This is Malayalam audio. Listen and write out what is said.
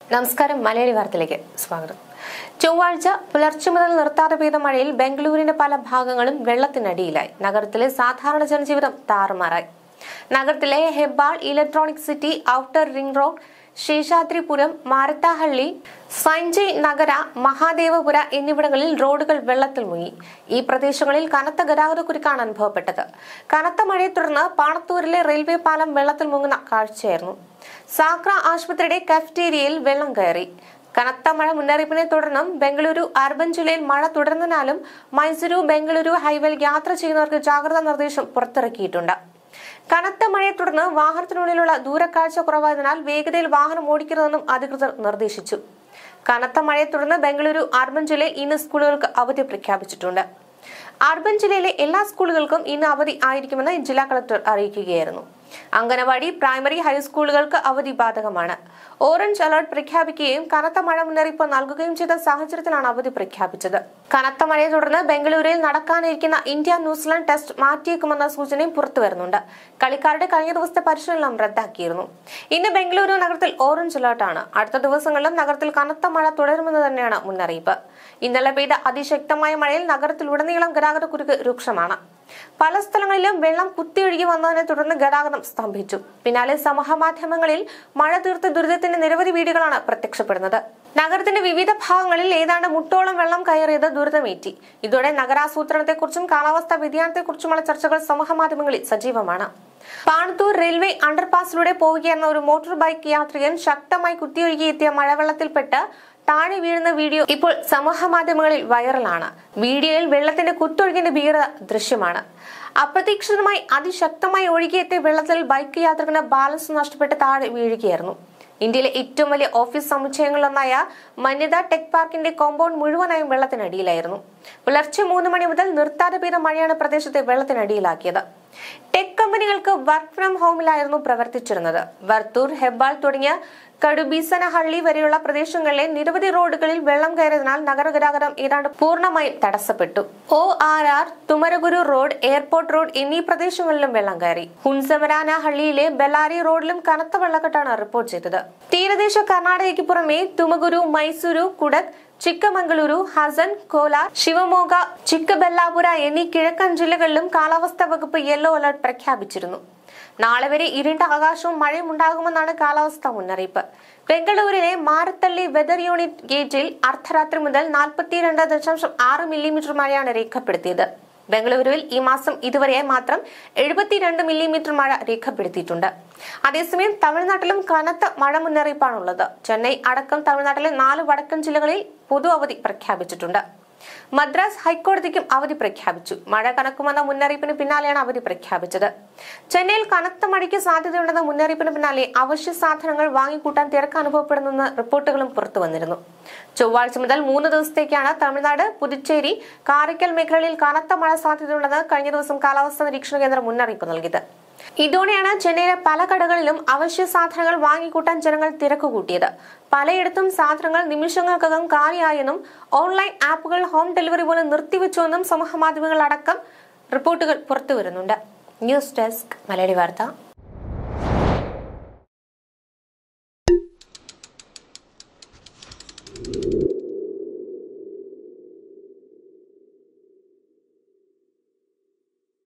നമസ്കാരം മലയാളി വാർത്തയിലേക്ക് സ്വാഗതം ചൊവ്വാഴ്ച പുലർച്ചെ മുതൽ നിർത്താതെ പെയ്ത മഴയിൽ ബംഗളൂരുവിന്റെ പല ഭാഗങ്ങളും വെള്ളത്തിനടിയിലായി നഗരത്തിലെ സാധാരണ ജനജീവിതം താറുമാറായി നഗരത്തിലെ Hebbal Electronic City Outer Ring Road Seshadripuram Marathahalli Sanjay Nagar Mahadevapura എന്നിവിടങ്ങളിൽ റോഡുകൾ വെള്ളത്തിൽ മുങ്ങി ഈ പ്രദേശങ്ങളിൽ കനത്ത ഗതാഗതക്കുരുക്കാണ് അനുഭവപ്പെട്ടത് കനത്ത മഴയെ തുടർന്ന് പാണത്തൂരിലെ റെയിൽവേ പാലം വെള്ളത്തിൽ മുങ്ങുന്ന കാഴ്ചയായിരുന്നു സാക്ര ആശുപത്രിയുടെ കഫ്റ്റേരിയയിൽ വെള്ളം കയറി കനത്ത മഴ മുന്നറിയിപ്പിനെ തുടർന്നും ബംഗളൂരു അർബൻ ജില്ലയിൽ മഴ തുടരുന്നതിനാലും മൈസൂരു ബംഗളൂരു ഹൈവേയിൽ യാത്ര ചെയ്യുന്നവർക്ക് ജാഗ്രതാ നിർദ്ദേശം പുറത്തിറക്കിയിട്ടുണ്ട് കനത്ത മഴയെ തുടർന്ന് വാഹനത്തിനുള്ളിലുള്ള ദൂരക്കാഴ്ച കുറവായതിനാൽ വേഗതയിൽ വാഹനം ഓടിക്കരുതെന്നും അധികൃതർ നിർദ്ദേശിച്ചു കനത്ത മഴയെ തുടർന്ന് ബംഗളൂരു അർബൻ ജില്ലയിൽ ഇന്ന് സ്കൂളുകൾക്ക് അവധി പ്രഖ്യാപിച്ചിട്ടുണ്ട് അർബൻ ജില്ലയിലെ എല്ലാ സ്കൂളുകൾക്കും ഇന്ന് അവധി ആയിരിക്കുമെന്ന് ജില്ലാ കളക്ടർ അറിയിക്കുകയായിരുന്നു അംഗനവാടി പ്രൈമറി ഹൈസ്കൂളുകൾക്ക് അവധി ബാധകമാണ് ഓറഞ്ച് അലർട്ട് പ്രഖ്യാപിക്കുകയും കനത്ത മഴ മുന്നറിയിപ്പ് നൽകുകയും ചെയ്ത സാഹചര്യത്തിലാണ് അവധി പ്രഖ്യാപിച്ചത് കനത്ത മഴയെ തുടർന്ന് ബംഗളൂരുവിൽ നടക്കാനിരിക്കുന്ന ഇന്ത്യ ന്യൂസിലാൻഡ് ടെസ്റ്റ് മാറ്റിയേക്കുമെന്ന സൂചനയും പുറത്തുവരുന്നുണ്ട് കളിക്കാരുടെ കഴിഞ്ഞ ദിവസത്തെ പരിശീലനം റദ്ദാക്കിയിരുന്നു ഇന്ന് ബംഗളൂരു നഗരത്തിൽ ഓറഞ്ച് അലർട്ടാണ് അടുത്ത ദിവസങ്ങളിലും നഗരത്തിൽ കനത്ത മഴ തുടരുമെന്ന് തന്നെയാണ് മുന്നറിയിപ്പ് ഇന്നലെ പെയ്ത അതിശക്തമായ മഴയിൽ നഗരത്തിലുടനീളം ഗതാഗതക്കുരുക്ക് രൂക്ഷമാണ് പല സ്ഥലങ്ങളിലും വെള്ളം കുത്തിയൊഴുകി വന്നതിനെ തുടർന്ന് ഗതാഗതം സ്തംഭിച്ചു പിന്നാലെ സമൂഹമാധ്യമങ്ങളിൽ മഴ തീർത്ത ദുരിതത്തിന്റെ നിരവധി വീഡിയോകളാണ് പ്രത്യക്ഷപ്പെടുന്നത് നഗരത്തിന്റെ വിവിധ ഭാഗങ്ങളിൽ ഏതാണ്ട് മുട്ടോളം വെള്ളം കയറിയത് ദുരിതമേറ്റി ഇതോടെ നഗരാസൂത്രണത്തെക്കുറിച്ചും കാലാവസ്ഥാ വ്യതിയാനത്തെക്കുറിച്ചുമുള്ള ചർച്ചകൾ സമൂഹമാധ്യമങ്ങളിൽ സജീവമാണ് പാണത്തൂർ റെയിൽവേ അണ്ടർപാസിലൂടെ പോവുകയായിരുന്ന ഒരു മോട്ടോർ ബൈക്ക് യാത്രികൻ ശക്തമായി കുത്തിയൊഴുകിയെത്തിയ മഴവെള്ളത്തിൽപ്പെട്ട് താഴെ വീഴുന്ന വീഡിയോ ഇപ്പോൾ സമൂഹ മാധ്യമങ്ങളിൽ വൈറലാണ് വീഡിയോയിൽ വെള്ളത്തിന്റെ കുത്തൊഴുകിന്റെ ഭീകരത ദൃശ്യമാണ് അപ്രതീക്ഷിതമായി അതിശക്തമായി ഒഴുകിയെത്തിയ വെള്ളത്തിൽ ബൈക്ക് യാത്രികന് ബാലൻസ് നഷ്ടപ്പെട്ട് താഴെ വീഴുകയായിരുന്നു ഇന്ത്യയിലെ ഏറ്റവും വലിയ ഓഫീസ് സമുച്ചയങ്ങളിലൊന്നായ മന്യത ടെക് പാർക്കിന്റെ കോമ്പൗണ്ട് മുഴുവനായും വെള്ളത്തിനടിയിലായിരുന്നു പുലർച്ചെ മൂന്ന് മണി മുതൽ നിർത്താതെ പെയ്ത മഴയാണ് പ്രദേശത്തെ വെള്ളത്തിനടിയിലാക്കിയത് ടെക് കമ്പനികൾക്ക് വർക്ക് ഫ്രം ഹോമിലായിരുന്നു പ്രവർത്തിച്ചിരുന്നത് വർത്തൂർ ഹെബ്ബാൾ തുടങ്ങിയ കടുബീസനഹള്ളി വരെയുള്ള പ്രദേശങ്ങളിലെ നിരവധി റോഡുകളിൽ വെള്ളം കയറിയതിനാൽ നഗരഗതാഗതം ഏതാണ്ട് പൂർണ്ണമായും തടസ്സപ്പെട്ടു O R R Thumaraguru road airport road എന്നീ പ്രദേശങ്ങളിലും വെള്ളം കയറി ഹുൻസമരാന ഹള്ളിയിലെ ബെല്ലാരി റോഡിലും കനത്ത വെള്ളക്കെട്ടാണ് റിപ്പോർട്ട് ചെയ്തത് തീരദേശ കർണാടകയ്ക്ക് പുറമെ തുമകുരു മൈസൂരു കുടക് ചിക്കമംഗളൂരു ഹസൻ കോലാർ ശിവമോഗ ചിക്കബെല്ലാപുര എന്നീ കിഴക്കൻ ജില്ലകളിലും കാലാവസ്ഥാ വകുപ്പ് യെല്ലോ അലർട്ട് പ്രഖ്യാപിച്ചിരുന്നു നാളെ വരെ ഇരുണ്ട ആകാശവും മഴയും ഉണ്ടാകുമെന്നാണ് കാലാവസ്ഥാ മുന്നറിയിപ്പ് ബംഗളൂരിലെ മാരത്തള്ളി വെതർ യൂണിറ്റ് ഗേറ്റിൽ അർദ്ധരാത്രി മുതൽ നാൽപ്പത്തിരണ്ട് ദശാംശം ആറ് മില്ലിമീറ്റർ മഴയാണ് രേഖപ്പെടുത്തിയത് ബംഗളൂരുവിൽ ഈ മാസം ഇതുവരെ മാത്രം എഴുപത്തിരണ്ട് മില്ലിമീറ്റർ മഴ രേഖപ്പെടുത്തിയിട്ടുണ്ട് അതേസമയം തമിഴ്നാട്ടിലും കനത്ത മഴ മുന്നറിയിപ്പാണുള്ളത് ചെന്നൈ അടക്കം തമിഴ്നാട്ടിലെ നാല് വടക്കൻ ജില്ലകളിൽ പൊതു അവധി പ്രഖ്യാപിച്ചിട്ടുണ്ട് മദ്രാസ് ഹൈക്കോടതിക്കും അവധി പ്രഖ്യാപിച്ചു മഴ കനക്കുമെന്ന മുന്നറിയിപ്പിന് പിന്നാലെയാണ് അവധി പ്രഖ്യാപിച്ചത് ചെന്നൈയിൽ കനത്ത മഴയ്ക്ക് സാധ്യതയുണ്ടെന്ന മുന്നറിയിപ്പിന് പിന്നാലെ അവശ്യ സാധനങ്ങൾ വാങ്ങിക്കൂട്ടാൻ തിരക്ക് അനുഭവപ്പെടുന്നെന്ന റിപ്പോർട്ടുകളും പുറത്തു വന്നിരുന്നു ചൊവ്വാഴ്ച മുതൽ മൂന്ന് ദിവസത്തേക്കാണ് തമിഴ്നാട് പുതുച്ചേരി കാരയ്ക്കൽ മേഖലകളിൽ കനത്ത മഴ സാധ്യതയുണ്ടെന്ന് കഴിഞ്ഞ ദിവസം കാലാവസ്ഥാ നിരീക്ഷണ കേന്ദ്രം മുന്നറിയിപ്പ് നൽകിയത് ഇതോടെയാണ് ചെന്നൈയിലെ പല കടകളിലും അവശ്യ സാധനങ്ങൾ വാങ്ങിക്കൂട്ടാൻ ജനങ്ങൾ തിരക്ക് കൂട്ടിയത് പലയിടത്തും സാധനങ്ങൾ നിമിഷങ്ങൾക്കകം കാലിയായെന്നും ഓൺലൈൻ ആപ്പുകൾ ഹോം ഡെലിവറി പോലും നിർത്തിവെച്ചുവെന്നും സമൂഹ മാധ്യമങ്ങളടക്കം റിപ്പോർട്ടുകൾ പുറത്തുവരുന്നുണ്ട് ന്യൂസ് ഡെസ്ക് മലയാളി വാർത്ത